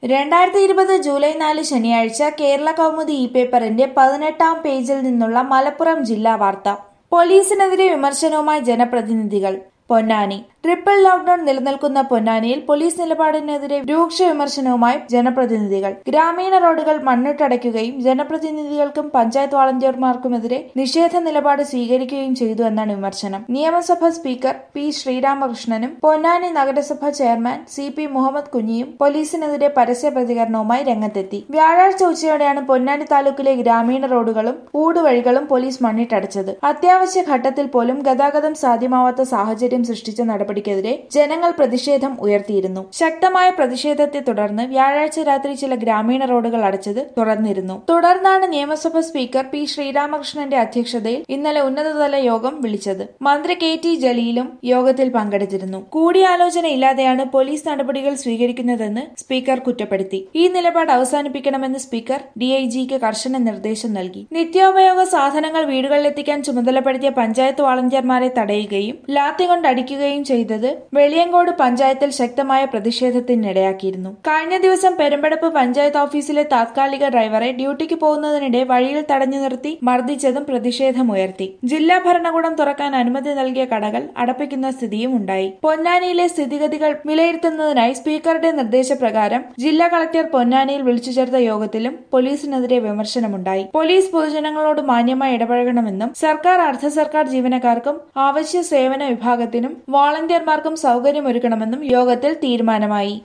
രണ്ടായിരത്തി ഇരുപത് ജൂലൈ നാല് ശനിയാഴ്ച കേരള കൗമുദി ഇ പേപ്പറിന്റെ പതിനെട്ടാം പേജിൽ നിന്നുള്ള മലപ്പുറം ജില്ലാ വാർത്ത പോലീസിനെതിരെ വിമർശനവുമായി ജനപ്രതിനിധികൾ പൊന്നാനി ട്രിപ്പിൾ ലോക്ഡൌൺ നിലനിൽക്കുന്ന പൊന്നാനിയിൽ പോലീസ് നിലപാടിനെതിരെ രൂക്ഷ വിമർശനവുമായി ജനപ്രതിനിധികൾ ഗ്രാമീണ റോഡുകൾ മണ്ണിട്ടടയ്ക്കുകയും ജനപ്രതിനിധികൾക്കും പഞ്ചായത്ത് വാളണ്ടിയർമാർക്കുമെതിരെ നിഷേധ നിലപാട് സ്വീകരിക്കുകയും ചെയ്തു എന്നാണ് വിമർശനം നിയമസഭാ സ്പീക്കർ പി ശ്രീരാമകൃഷ്ണനും പൊന്നാനി നഗരസഭ ചെയർമാൻ സി പി മുഹമ്മദ് കുഞ്ഞിയും പോലീസിനെതിരെ പരസ്യ പ്രതികരണവുമായി രംഗത്തെത്തി വ്യാഴാഴ്ച ഉച്ചയോടെയാണ് പൊന്നാനി താലൂക്കിലെ ഗ്രാമീണ റോഡുകളും ഊടുവഴികളും പോലീസ് മണ്ണിട്ടടച്ചത് അത്യാവശ്യ ഘട്ടത്തിൽ പോലും ഗതാഗതം സാധ്യമാവാത്ത സാഹചര്യം സൃഷ്ടിച്ച നടപടിക്കെതിരെ ജനങ്ങൾ പ്രതിഷേധം ഉയർത്തിയിരുന്നു ശക്തമായ പ്രതിഷേധത്തെ തുടർന്ന് വ്യാഴാഴ്ച രാത്രി ചില ഗ്രാമീണ റോഡുകൾ അടച്ചത് തുറന്നിരുന്നു തുടർന്നാണ് നിയമസഭ സ്പീക്കർ പി ശ്രീരാമകൃഷ്ണന്റെ അധ്യക്ഷതയിൽ ഇന്നലെ ഉന്നതതല യോഗം വിളിച്ചത് മന്ത്രി കെ ടി ജലീലും യോഗത്തിൽ പങ്കെടുത്തിരുന്നു കൂടിയാലോചന ഇല്ലാതെയാണ് പോലീസ് നടപടികൾ സ്വീകരിക്കുന്നതെന്ന് സ്പീക്കർ കുറ്റപ്പെടുത്തി ഈ നിലപാട് അവസാനിപ്പിക്കണമെന്ന് സ്പീക്കർ ഡിഐജിക്ക് കർശന നിർദ്ദേശം നൽകി നിത്യോപയോഗ സാധനങ്ങൾ വീടുകളിലെത്തിക്കാൻ ചുമതലപ്പെടുത്തിയ പഞ്ചായത്ത് വാളണ്ടിയർമാരെ തടയുകയും ലാത്തി കൊണ്ട് അടിക്കുകയും ചെയ്തത് വെളിയങ്കോട് പഞ്ചായത്തിൽ ശക്തമായ പ്രതിഷേധത്തിനിടയാക്കിയിരുന്നു കഴിഞ്ഞ ദിവസം പെരുമ്പടപ്പ് പഞ്ചായത്ത് ഓഫീസിലെ താത്കാലിക ഡ്രൈവറെ ഡ്യൂട്ടിക്ക് പോകുന്നതിനിടെ വഴിയിൽ തടഞ്ഞു നിർത്തി മർദ്ദിച്ചതും പ്രതിഷേധമുയർത്തി ജില്ലാ ഭരണകൂടം തുറക്കാൻ അനുമതി നൽകിയ കടകൾ അടപ്പിക്കുന്ന സ്ഥിതിയും ഉണ്ടായി പൊന്നാനിയിലെ സ്ഥിതിഗതികൾ വിലയിരുത്തുന്നതിനായി സ്പീക്കറുടെ നിർദ്ദേശപ്രകാരം ജില്ലാ കളക്ടർ പൊന്നാനിയിൽ വിളിച്ചു ചേർത്ത യോഗത്തിലും പോലീസിനെതിരെ വിമർശനമുണ്ടായി പോലീസ് പൊതുജനങ്ങളോട് മാന്യമായി ഇടപഴകണമെന്നും സർക്കാർ അർദ്ധ സർക്കാർ ജീവനക്കാർക്കും ആവശ്യ സേവന വിഭാഗത്തിനും വാളണ്ടിയർമാർക്കും സൗകര്യമൊരുക്കണമെന്നും യോഗത്തിൽ തീരുമാനമായി